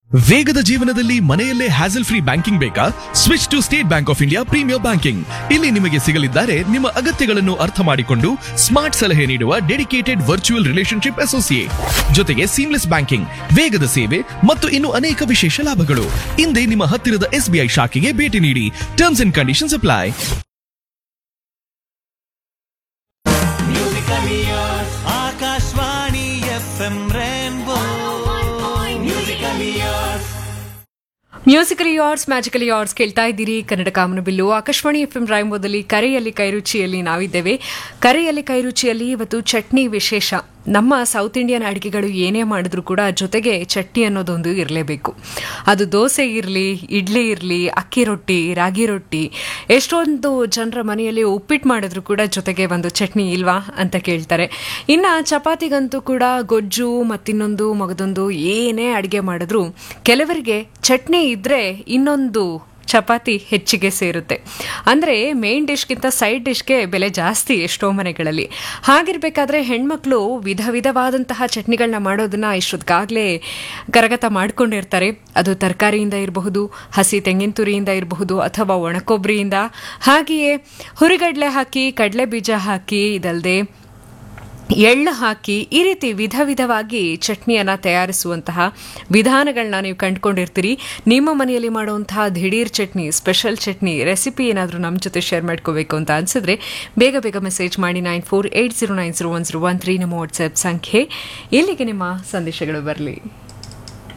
ವೇಗದ ಜೀವನದಲ್ಲಿ ಮನೆಯಲ್ಲೇ ಹ್ಯಾಸಲ್ ಫ್ರೀ ಬ್ಯಾಂಕಿಂಗ್ ಬೇಕಾ switch to State Bank of India premier banking ಇಲ್ಲಿ ನಿಮಗೆ ಸಿಗಲಿದ್ದಾರೆ ನಿಮ್ಮ ಅಗತ್ಯಗಳನ್ನು ಅರ್ಥ ಮಾಡಿಕೊಂಡು ಸ್ಮಾರ್ಟ್ ಸಲಹೆ ನೀಡುವ ಡೆಡಿಕೇಟೆಡ್ ವರ್ಚುವಲ್ ರಿಲೇಶನ್ಶಿಪ್ ಅಸೋಸಿಯೇಟ್ ಜೊತೆಗೆ ಸೀಮ್ಲೆಸ್ ಬ್ಯಾಂಕಿಂಗ್ ವೇಗದ ಸೇವೆ ಮತ್ತು ಇನ್ನು ಅನೇಕ ವಿಶೇಷ ಲಾಭಗಳು ಹಿಂದೆ ನಿಮ್ಮ ಹತ್ತಿರದ ಎಸ್ಬಿಐ ಶಾಖೆಗೆ ಭೇಟಿ ನೀಡಿ terms and conditions apply Akashvani F M rainbow musical yours musical yours magical yours ಕೇಳ್ತಾ ಇದ್ದೀರಿ ಕನ್ನಡ ಕಾಮನಬಿಲ್ಲು ಆಕಾಶವಾಣಿ ಎಫ್ ಎಂ ರಾಯಂಬೋದಲ್ಲಿ ಕರೆಯಲ್ಲಿ ಕೈರುಚಿಯಲ್ಲಿ ನಾವಿದ್ದೇವೆ ಕರೆಯಲ್ಲಿ ಕೈರುಚಿಯಲ್ಲಿ ಇವತ್ತು ಚಟ್ನಿ ವಿಶೇಷ ನಮ್ಮ ಸೌತ್ ಇಂಡಿಯನ್ ಅಡುಗೆಗಳು ಏನೇ ಮಾಡಿದ್ರು ಕೂಡ ಜೊತೆಗೆ ಚಟ್ನಿ ಅನ್ನೋದೊಂದು ಇರಲೇಬೇಕು ಅದು ದೋಸೆ ಇರಲಿ ಇಡ್ಲಿ ಇರಲಿ ಅಕ್ಕಿ ರೊಟ್ಟಿ ರಾಗಿ ರೊಟ್ಟಿ ಎಷ್ಟೊಂದು ಜನರ ಮನೆಯಲ್ಲಿ ಉಪ್ಪಿಟ್ಟು ಮಾಡಿದ್ರು ಕೂಡ ಜೊತೆಗೆ ಒಂದು ಚಟ್ನಿ ಇಲ್ವಾ ಅಂತ ಕೇಳ್ತಾರೆ ಇನ್ನು ಚಪಾತಿಗಂತೂ ಕೂಡ ಗೊಜ್ಜು ಮತ್ತಿನ್ನೊಂದು ಮಗದೊಂದು ಏನೇ ಅಡುಗೆ ಮಾಡಿದ್ರು ಕೆಲವರಿಗೆ ಚಟ್ನಿ ಇದ್ರೆ ಇನ್ನೊಂದು ಚಪಾತಿ ಹೆಚ್ಚಿಗೆ ಸೇರುತ್ತೆ ಅಂದರೆ ಮೇನ್ ಡಿಶ್ಗಿಂತ ಸೈಡ್ ಡಿಶ್ಗೆ ಬೆಲೆ ಜಾಸ್ತಿ ಎಷ್ಟೋ ಮನೆಗಳಲ್ಲಿ ಹಾಗಿರ್ಬೇಕಾದ್ರೆ ಹೆಣ್ಮಕ್ಳು ವಿಧ ವಿಧವಾದಂತಹ ಚಟ್ನಿಗಳನ್ನ ಮಾಡೋದನ್ನ ಇಷ್ಟೊತ್ತಿಗಾಗಲೇ ಕರಗತ ಮಾಡ್ಕೊಂಡಿರ್ತಾರೆ ಅದು ತರಕಾರಿಯಿಂದ ಇರಬಹುದು ಹಸಿ ತೆಂಗಿನ ತುರಿಯಿಂದ ಇರಬಹುದು ಅಥವಾ ಒಣಕೊಬ್ಬರಿಯಿಂದ ಹಾಗೆಯೇ ಹುರಿಗಡಲೆ ಹಾಕಿ ಕಡಲೆ ಬೀಜ ಹಾಕಿ ಇದಲ್ಲದೆ ಎಳ್ಳು ಹಾಕಿ ಈ ರೀತಿ ವಿಧ ವಿಧವಾಗಿ ಚಟ್ನಿಯನ್ನು ತಯಾರಿಸುವಂತಹ ವಿಧಾನಗಳನ್ನ ನೀವು ಕಂಡುಕೊಂಡಿರ್ತೀರಿ ನಿಮ್ಮ ಮನೆಯಲ್ಲಿ ಮಾಡುವಂತಹ ದಿಢೀರ್ ಚಟ್ನಿ ಸ್ಪೆಷಲ್ ಚಟ್ನಿ ರೆಸಿಪಿ ಏನಾದರೂ ನಮ್ಮ ಜೊತೆ ಶೇರ್ ಮಾಡ್ಕೋಬೇಕು ಅಂತ ಅನ್ಸಿದ್ರೆ ಬೇಗ ಬೇಗ ಮೆಸೇಜ್ ಮಾಡಿ nine four eight zero nine zero one zero one three ನಮ್ಮ ವಾಟ್ಸ್ಆ್ಯಪ್ ಸಂಖ್ಯೆ ಇಲ್ಲಿಗೆ ನಿಮ್ಮ ಸಂದೇಶಗಳು ಬರಲಿ